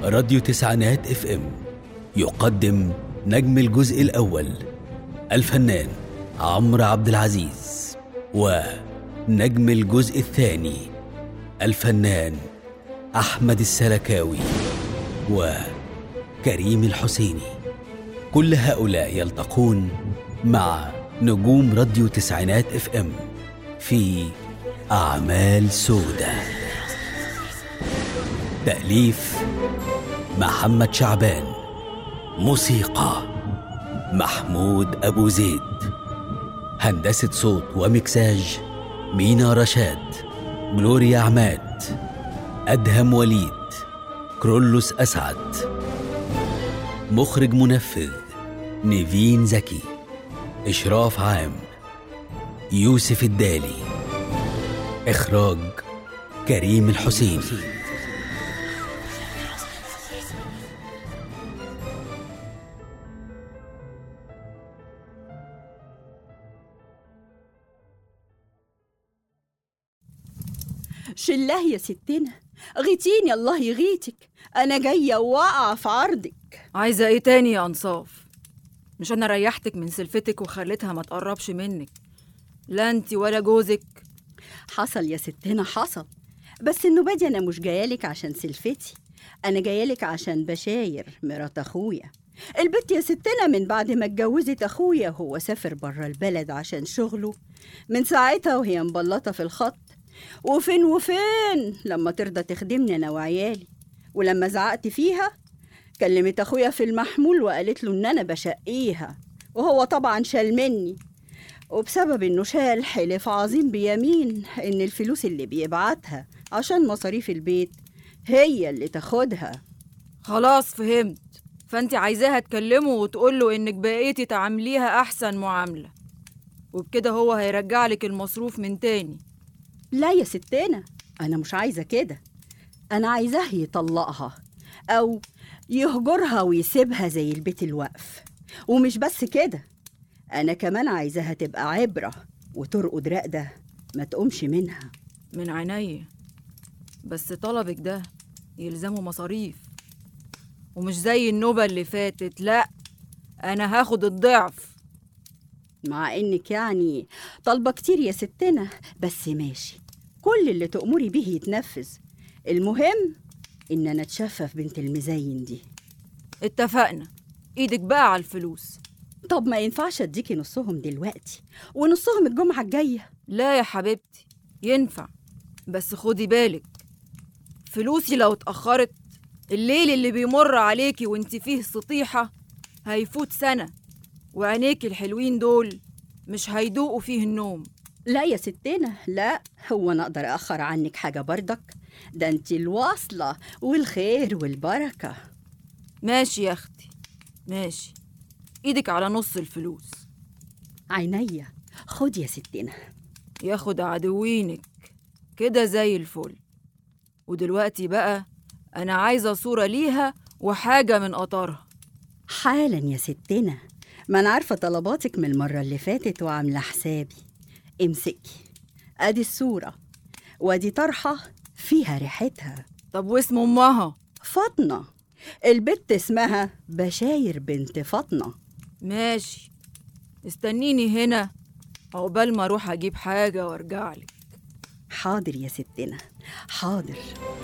راديو تسعينات اف ام يقدم نجم الجزء الأول الفنان عمرو عبد العزيز ونجم الجزء الثاني الفنان أحمد السلكاوي وكريم الحسيني كل هؤلاء يلتقون مع نجوم راديو تسعينات اف ام في أعمال سودة تأليف محمد شعبان موسيقى محمود أبو زيد هندسة صوت ومكساج مينا رشاد جلوريا عماد أدهم وليد كرولوس أسعد مخرج منفذ نيفين زكي إشراف عام يوسف الدالي إخراج كريم الحسين شله يا ستنا غيتيني الله يغيتك انا جايه واقعه في عرضك عايزة ايه تاني يا انصاف مش انا ريحتك من سلفتك وخليتها ما تقربش منك لا انت ولا جوزك حصل يا ستنا حصل بس النوبه دي انا مش جايالك عشان سلفتي انا جايالك عشان بشاير مرات اخويا البت يا ستنا من بعد ما اتجوزت اخويا وهو سافر بره البلد عشان شغله من ساعتها وهي مبلطه في الخط وفين وفين لما ترضى تخدمني انا وعيالي ولما زعقت فيها كلمت اخويا في المحمول وقالت له ان انا بشقيها وهو طبعا شال مني وبسبب انه شال حلف عظيم بيمين ان الفلوس اللي بيبعتها عشان مصاريف البيت هي اللي تاخدها خلاص فهمت فانت عايزاها تكلمه وتقول له انك بقيتي تعامليها احسن معاملة وبكده هو هيرجع لك المصروف من تاني لا يا ستنا انا مش عايزه كده انا عايزاه يطلقها او يهجرها ويسيبها زي البيت الوقف ومش بس كده انا كمان عايزاها تبقى عبره وترقد رقده ما تقومش منها من عينيا بس طلبك ده يلزمه مصاريف ومش زي النوبة اللي فاتت لا انا هاخد الضعف مع انك يعني طالبه كتير يا ستنا بس ماشي كل اللي تأمري به يتنفذ المهم ان انا اتشفف بنت المزين دي اتفقنا ايدك بقى على الفلوس طب ما ينفعش اديكي نصهم دلوقتي ونصهم الجمعه الجايه لا يا حبيبتي ينفع بس خدي بالك فلوسي لو اتأخرت الليل اللي بيمر عليكي وانت فيه سطيحة هيفوت سنة وعينيكي الحلوين دول مش هيدوقوا فيه النوم لا يا ستنا لا هو انا اقدر اخر عنك حاجه بردك ده انت الواصله والخير والبركه ماشي يا اختي ماشي ايدك على نص الفلوس عينيا خد يا ستنا ياخد عدوينك كده زي الفل ودلوقتي بقى انا عايزة صورة ليها وحاجة من قطرها حالا يا ستنا ما انا عارفه طلباتك من المره اللي فاتت وعامله حسابي امسكي ادي الصوره وادي طرحه فيها ريحتها طب واسم امها فاطمه البت اسمها بشاير بنت فاطمه ماشي استنيني هنا عقبال ما اروح اجيب حاجة وارجعلك حاضر يا ستنا حاضر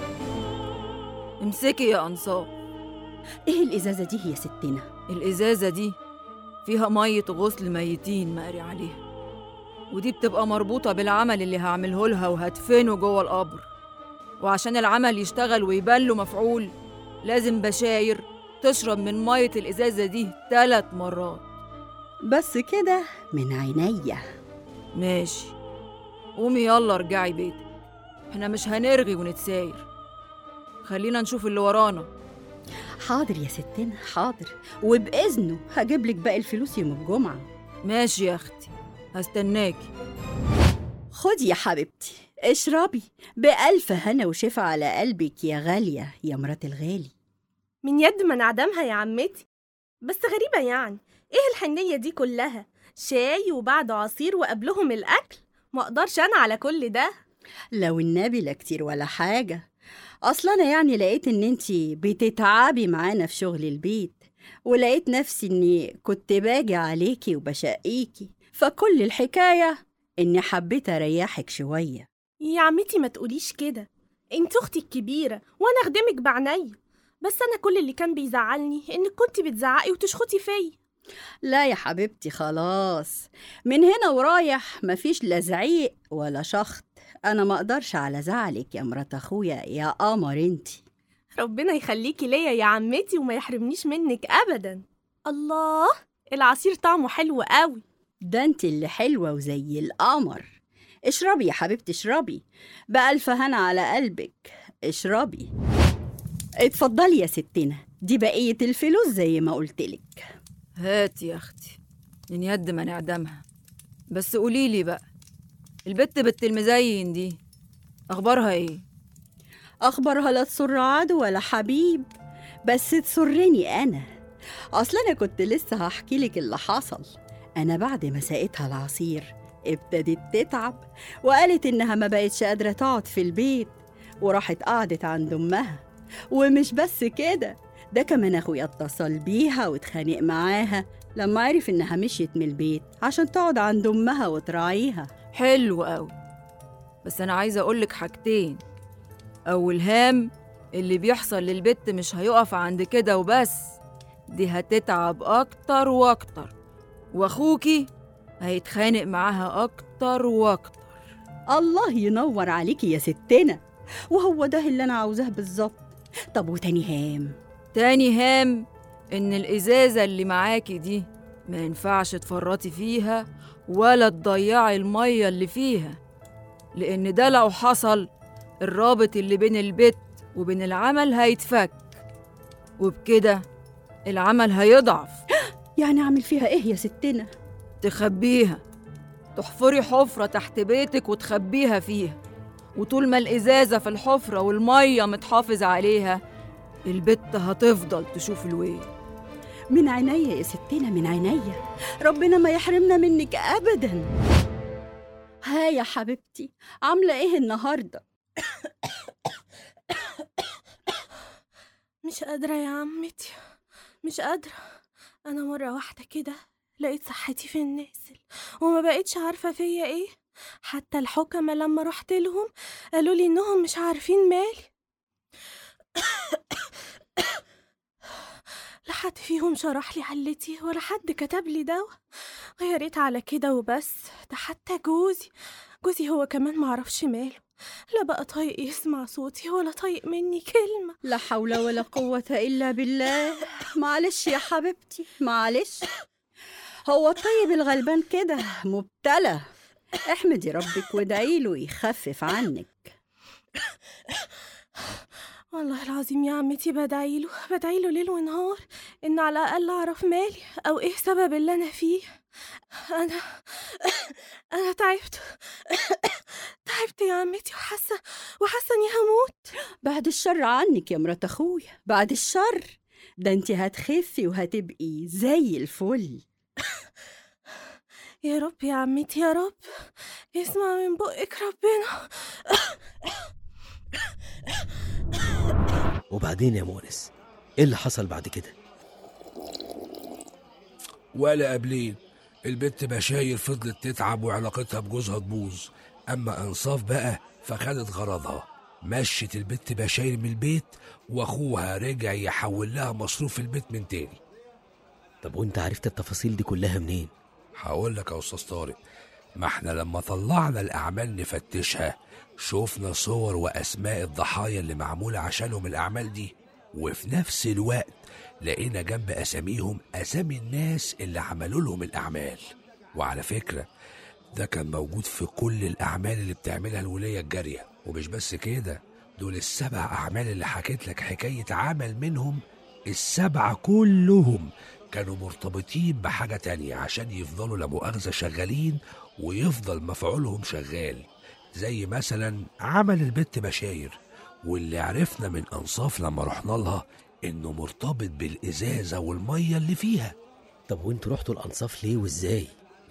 امسكي يا انصاف ايه الازازه دي يا ستنا الازازة دي فيها مية غسل ميتين مقري عليها ودي بتبقى مربوطة بالعمل اللي هعمله لها وهدفنه جوه القبر وعشان العمل يشتغل ويبان له مفعول لازم بشاير تشرب من مية الإزازة دي تلات مرات بس كده من عينيا ماشي قومي يلا ارجعي بيتك احنا مش هنرغي ونتساير خلينا نشوف اللي ورانا حاضر يا ستنا حاضر وبإذنه هجيب لك باقي الفلوس يوم الجمعة ماشي يا اختي هستناكي خدي يا حبيبتي اشربي بألف هنا وشفا على قلبك يا غالية يا مرات الغالي من يد من عدمها يا عمتي بس غريبة يعني ايه الحنية دي كلها شاي وبعده عصير وقبلهم الأكل ما اقدرش أنا على كل ده لو النبي لا كتير ولا حاجة اصلا انا يعني لقيت ان انتي بتتعبي معانا في شغل البيت ولقيت نفسي اني كنت باجي عليكي وبشقيكي فكل الحكايه اني حبيت اريحك شويه يا عمتي ما تقوليش كده انت اختي الكبيره وانا اخدمك بعناية بس انا كل اللي كان بيزعلني انك كنت بتزعقي وتشخطي فيا لا يا حبيبتي خلاص من هنا ورايح مفيش لا زعيق ولا شخط انا ما اقدرش على زعلك يا مرات اخويا يا قمر انتي ربنا يخليكي ليا يا عمتي وما يحرمنيش منك ابدا الله العصير طعمه حلو قوي ده انت اللي حلوة وزي القمر اشربي يا حبيبتي اشربي بألف هنا على قلبك اشربي اتفضلي يا ستنا دي بقية الفلوس زي ما قلتلك هات يا اختي من يد ما نعدمها بس قوليلي بقى البت بنت المزين دي اخبارها ايه أخبارها لا تسر عدو ولا حبيب بس تسرني أنا أصل أنا كنت لسه هحكي لك اللي حصل أنا بعد ما سقيتها العصير ابتدت تتعب وقالت إنها ما بقتش قادرة تقعد في البيت وراحت قعدت عند أمها ومش بس كده ده كمان أخويا اتصل بيها واتخانق معاها لما عرف إنها مشيت من البيت عشان تقعد عند أمها وتراعيها حلو قوي بس انا عايزه اقولك حاجتين اول هام اللي بيحصل للبت مش هيقف عند كده وبس دي هتتعب اكتر واكتر واخوكي هيتخانق معاها اكتر واكتر الله ينور عليكي يا ستنا وهو ده اللي انا عاوزاه بالظبط طب وتاني هام تاني هام ان الازازه اللي معاكي دي ما ينفعش تفرطي فيها ولا تضيعي الميه اللي فيها لان ده لو حصل الرابط اللي بين البيت وبين العمل هيتفك وبكده العمل هيضعف يعني اعمل فيها ايه يا ستنا تخبيها تحفري حفرة تحت بيتك وتخبيها فيها وطول ما الإزازة في الحفرة والمية متحافظ عليها البت هتفضل تشوف الويل من عينيا يا ستنا من عينيا ربنا ما يحرمنا منك ابدا ها يا حبيبتي عامله ايه النهارده مش قادرة يا عمتي مش قادرة أنا مرة واحدة كده لقيت صحتي في النازل وما بقيتش عارفة فيا إيه حتى الحكمة لما رحت لهم قالوا لي إنهم مش عارفين مالي لا حد فيهم شرح لي علتي ولا حد كتب لي دواء ويا ريت على كده وبس ده حتى جوزي جوزي هو كمان معرفش ماله لا بقى طايق يسمع صوتي ولا طايق مني كلمة لا حول ولا قوه الا بالله معلش يا حبيبتي معلش هو الطيب الغلبان كده مبتلى احمدي ربك وادعي له يخفف عنك والله العظيم يا عمتي بدعيله بدعيله ليل ونهار إن على الأقل أعرف مالي أو إيه سبب اللي أنا فيه أنا أنا تعبت تعبت يا عمتي وحاسة وحاسة إني هموت بعد الشر عنك يا مرات اخويا بعد الشر ده انت هتخفي وهتبقي زي الفل يا رب يا عمتي يا رب يسمع من بقك ربنا وبعدين يا مونس ايه اللي حصل بعد كده ولا قبلين البت بشاير فضلت تتعب وعلاقتها بجوزها تبوظ اما انصاف بقى فخدت غرضها مشت البت بشاير من البيت واخوها رجع يحول لها مصروف البيت من تاني طب وانت عرفت التفاصيل دي كلها منين هقول لك يا استاذ طارق ما احنا لما طلعنا الاعمال نفتشها شفنا صور واسماء الضحايا اللي معموله عشانهم الاعمال دي وفي نفس الوقت لقينا جنب اساميهم اسامي الناس اللي عملوا لهم الاعمال وعلى فكره ده كان موجود في كل الاعمال اللي بتعملها الوليه الجاريه ومش بس كده دول السبع اعمال اللي حكيت لك حكايه عمل منهم السبعه كلهم كانوا مرتبطين بحاجه تانية عشان يفضلوا لا مؤاخذه شغالين ويفضل مفعولهم شغال زي مثلا عمل البت بشاير واللي عرفنا من انصاف لما رحنا لها انه مرتبط بالازازه والميه اللي فيها طب وانتوا رحتوا الانصاف ليه وازاي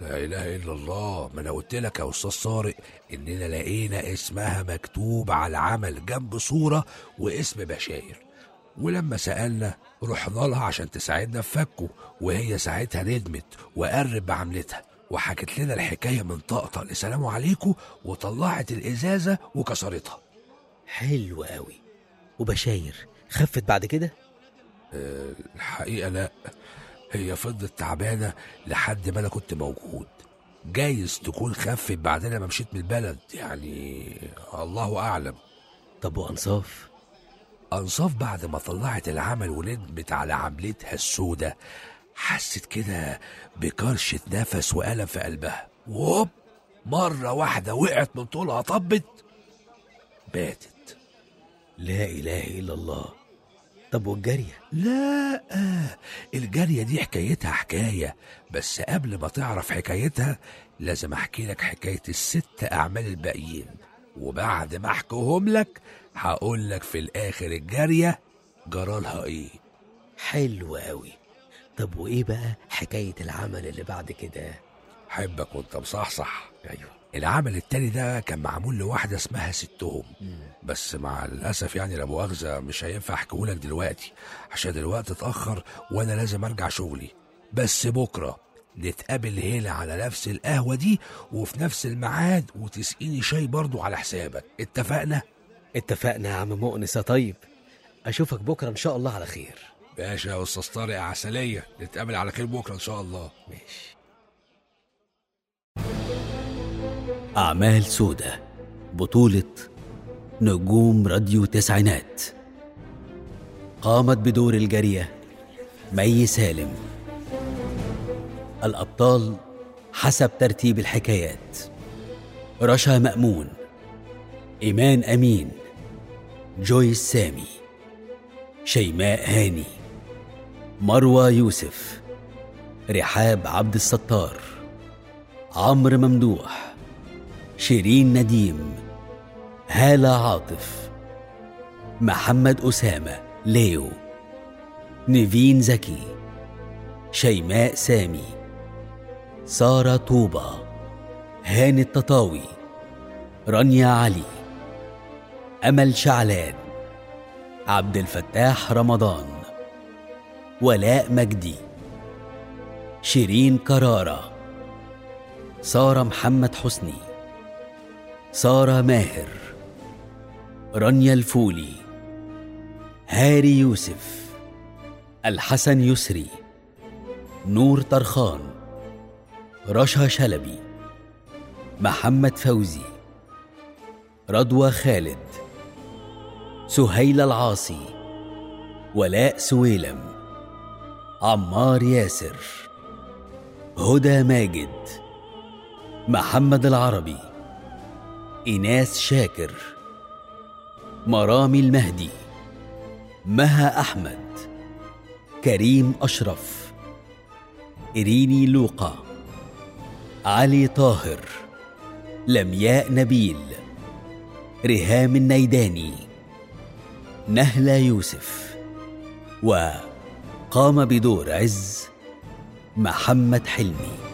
لا اله الا الله ما انا قلت لك يا استاذ طارق اننا لقينا اسمها مكتوب على العمل جنب صوره واسم بشاير ولما سالنا رحنا لها عشان تساعدنا في فكه وهي ساعتها ندمت وقرب بعملتها وحكت لنا الحكايه من طقطق لسلام عليكم وطلعت الازازه وكسرتها حلو قوي وبشاير خفت بعد كده الحقيقه لا هي فضلت تعبانه لحد ما انا كنت موجود جايز تكون خفت بعدين ما مشيت من البلد يعني الله اعلم طب وانصاف أنصاف بعد ما طلعت العمل وندمت على عملتها السودة حست كده بكرشة نفس وألم في قلبها وهوب مرة واحدة وقعت من طولها طبت ماتت لا اله الا الله طب والجاريه لا الجارية دي حكايتها حكاية بس قبل ما تعرف حكايتها لازم أحكي لك حكاية الست أعمال الباقيين وبعد ما أحكيهم لك هقول لك في الآخر الجارية جرالها إيه حلو قوي طب وايه بقى حكايه العمل اللي بعد كده حبك وانت مصحصح ايوه العمل التاني ده كان معمول لواحدة اسمها ستهم بس مع الأسف يعني لا مؤاخذة مش هينفع أحكيهولك دلوقتي عشان الوقت اتأخر وأنا لازم أرجع شغلي بس بكرة نتقابل هنا على نفس القهوة دي وفي نفس الميعاد وتسقيني شاي برضو على حسابك اتفقنا؟ اتفقنا يا عم مؤنس يا طيب اشوفك بكره ان شاء الله على خير باشا يا أستاذ طارق عسلية نتقابل على خير بكرة إن شاء الله ماشي أعمال سودة بطولة نجوم راديو تسعينات قامت بدور الجارية مي سالم الأبطال حسب ترتيب الحكايات رشا مأمون إيمان أمين جويس سامي شيماء هاني مروى يوسف رحاب عبد الستار عمرو ممدوح شيرين نديم هالة عاطف محمد أسامة ليو نيفين زكي شيماء سامي سارة طوبة هاني التطاوي رانيا علي أمل شعلان عبد الفتاح رمضان ولاء مجدي شيرين كرارة سارة محمد حسني سارة ماهر رانيا الفولي هاري يوسف الحسن يسري نور طرخان رشا شلبي محمد فوزي رضوى خالد سهيلة العاصي ولاء سويلم عمار ياسر هدى ماجد محمد العربي إناس شاكر مرامي المهدي مها أحمد كريم أشرف إريني لوقا علي طاهر لمياء نبيل ريهام النيداني نهلة يوسف وقام بدور عز محمد حلمي